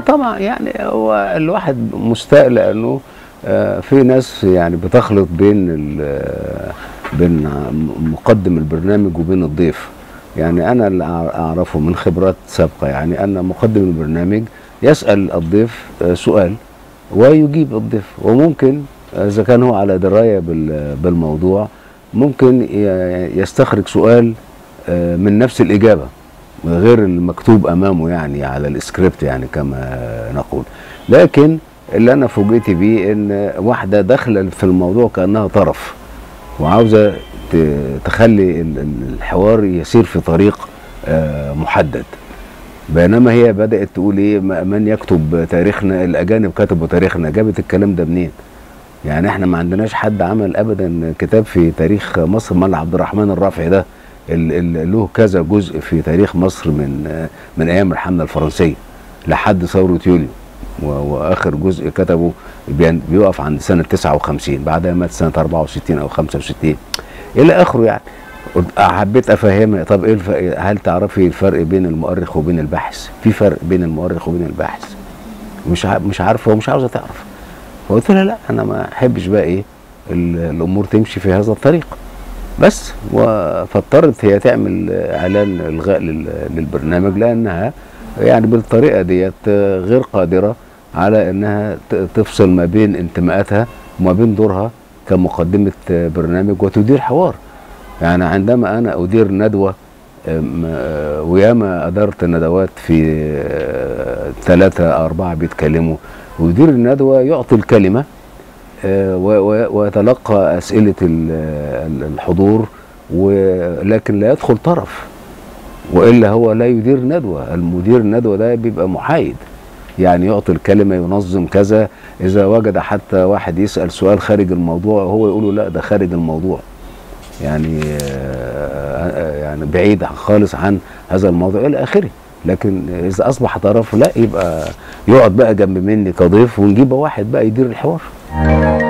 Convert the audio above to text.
طبعا يعني هو الواحد مستاء لانه آه، في ناس يعني بتخلط بين ال- بين مقدم البرنامج وبين الضيف يعني انا اللي أع- اعرفه من خبرات سابقه يعني ان مقدم البرنامج يسال الضيف آه، سؤال ويجيب الضيف وممكن اذا كان هو على درايه بال- بالموضوع ممكن ي- يستخرج سؤال آه، من نفس الاجابه غير المكتوب امامه يعني على السكريبت يعني كما نقول لكن اللي انا فوجئت بيه ان واحده داخله في الموضوع كانها طرف وعاوزه ت- تخلي ال- ال- الحوار يسير في طريق آه، محدد بينما هي بدات تقول ايه ما- من يكتب تاريخنا الاجانب كتبوا تاريخنا جابت الكلام ده منين يعني احنا ما عندناش حد عمل ابدا كتاب في تاريخ مصر مال عبد الرحمن الرافعي ده ال- ال- له كذا جزء في تاريخ مصر من آه، من ايام الحمله الفرنسيه لحد ثوره يوليو و- واخر جزء كتبه بين- بيقف عند سنه 59 بعدها مات سنه 64 او 65 الى اخره يعني قلت- حبيت افهمها طب ايه الف... هل تعرفي الفرق بين المؤرخ وبين الباحث في فرق بين المؤرخ وبين الباحث مش ع... مش عارفه ومش عاوزه تعرف فقلت لها لا انا ما احبش بقى ايه ال- الامور تمشي في هذا الطريق بس و- فاضطرت هي تعمل اعلان الغاء لل- للبرنامج لانها يعني بالطريقه ديت غير قادره على انها ت- تفصل ما بين انتماءاتها وما بين دورها كمقدمه برنامج وتدير حوار يعني عندما انا ادير ندوه أم، آه، وياما ادرت ندوات في آه، ثلاثه أو اربعه بيتكلموا ويدير الندوه يعطي الكلمه آه، و- و- ويتلقى اسئله ال- ال- الحضور ولكن لا يدخل طرف والا هو لا يدير ندوه المدير الندوه ده بيبقى محايد يعني يعطي الكلمه ينظم كذا اذا وجد حتى واحد يسال سؤال خارج الموضوع هو يقول له لا ده خارج الموضوع يعني آه، يعني بعيد خالص عن هذا الموضوع الى اخره لكن اذا اصبح طرف لا يبقى يقعد بقى جنب مني كضيف ونجيب واحد بقى يدير الحوار